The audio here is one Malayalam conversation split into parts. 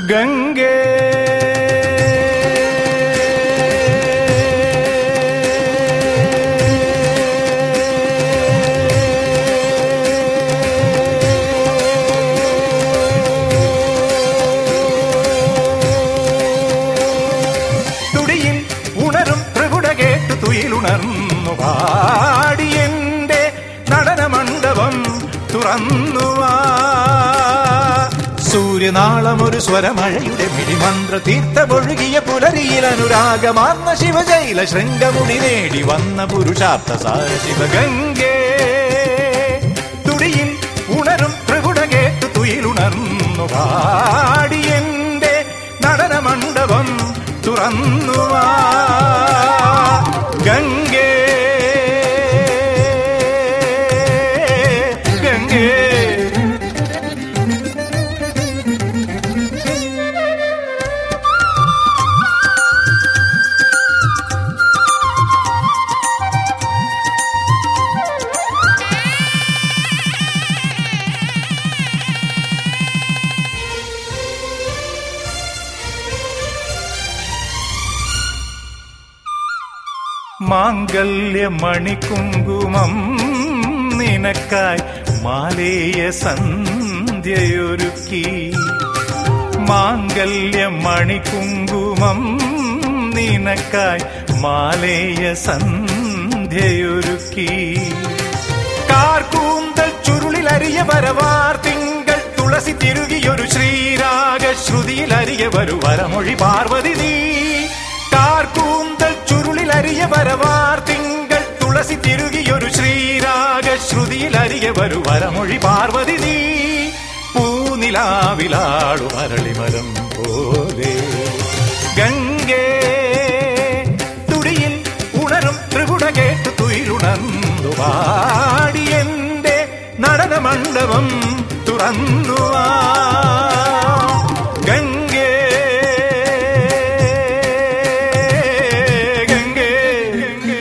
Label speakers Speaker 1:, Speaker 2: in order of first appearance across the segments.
Speaker 1: ഗംഗേ തുടിയിൽ ഉണരും പ്രകുട കേട്ടു തുയിലുണർന്നു പാടിയെന്റെ നടനമണ്ഡപം തുറന്നുവാ സൂര്യനാളം ഒരു സ്വരമഴയുടെ മിഴിമന്ത്ര തീർത്ഥമൊഴുകിയ പുലരിയിൽ അനുരാഗമാർന്ന ശിവജൈല ശൃംഗമുടി നേടി വന്ന പുരുഷാർത്ഥ സാര ശിവഗംഗേ തുടിയിൽ ഉണരും പ്രകുട കേട്ടു തുയിലുണർന്നു പാടിയെന്റെ നടനമണ്ഡപം തുറന്നുവാ ഗംഗേ ഗംഗേ മാംഗല്യമണികുങ്കുമം നിനക്കായി മാലേയ സന്ധ്യയൊരുക്കി മാംഗല്യമണികുങ്കുമം നിനക്കായി മാലേയ സന്ധ്യയൊരുക്കി കാർക്കൂന്തൽ ചുരുളിലരിയ വരവാർ തിങ്കൾ തുളസി തിരുകിയൊരു ശ്രീരാഗ ശ്രുതിയിലരിയ വരു വരമൊഴി പാർവതി നീ കാർക്കൂന്തൽ ചുരുളിലരിയ വരവാർ തിങ്കൾ തുളസി തിരുകിയൊരു ശ്രീരാഗ ശ്രുതിയിലരിയ വരു വരമൊഴി പാർവതി നീ പൂനിലാവിലാളു മരളിമരം പോലെ ഗംഗേ തുടിയിൽ ഉണരും ത്രികുട കേട്ട് തുയിലുണർന്നു പാടിയെന്റെ നടനമണ്ഡപം തുറന്നുവാ ഗംഗേ ഗംഗേ ഗംഗേ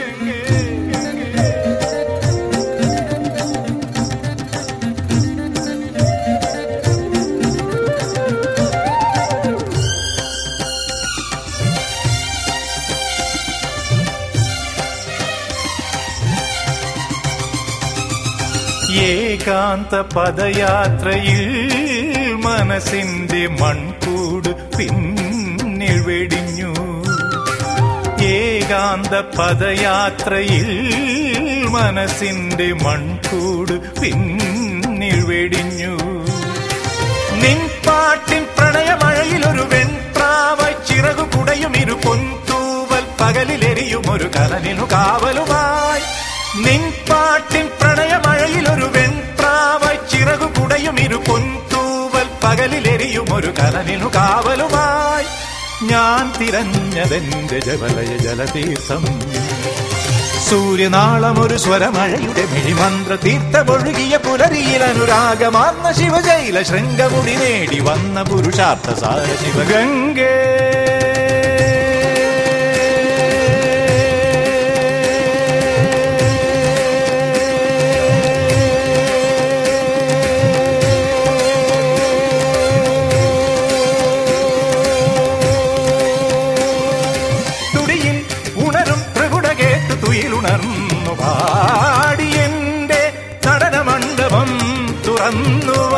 Speaker 1: ഏകാന്ത പദയാത്രയിൽ മനസ്സിന്റെ മൺകൂട് പിന്നിൽ വെടിഞ്ഞു ഏകാന്ത പദയാത്രയിൽ മനസ്സിന്റെ മൺകൂട് പിന്നിൽ വെടിഞ്ഞു നിൻ പാട്ടിൻ പ്രണയമഴയിൽ ഒരു വെൺപ്രാവ ചിറകു കുടയും ഇരു പൊൻതൂവൽ പകലിലെരിയും ഒരു കനലിനു കാവലുമായി നിൻ പാട്ടിൻ പ്രണയമഴയിൽ ഒരു വെൺപ്രാവ ചിറകു കുടയും ഇരു പൊൻതൂവൽ പകലിലെരിയും ഒരു കനലിനു കാവലുമായി ഞാൻ തിരഞ്ഞതെന്റെ ജവലയ ജലതീർത്ഥം സൂര്യനാളം ഒരു സ്വരമഴയുടെ മിഴിമന്ത്ര തീർത്ഥമൊഴുകിയ പുലരിയിൽ അനുരാഗമാർന്ന ശിവജൈല ശൃംഗമുടി നേടി വന്ന പുരുഷാർത്ഥ സാര ശിവഗംഗേ തുടിയിൽ ഉണരും പ്രകുട കേട്ട് തുയിലുണർന്നു പാടിയെന്റെ നടനമണ്ഡപം തുറന്നുവാ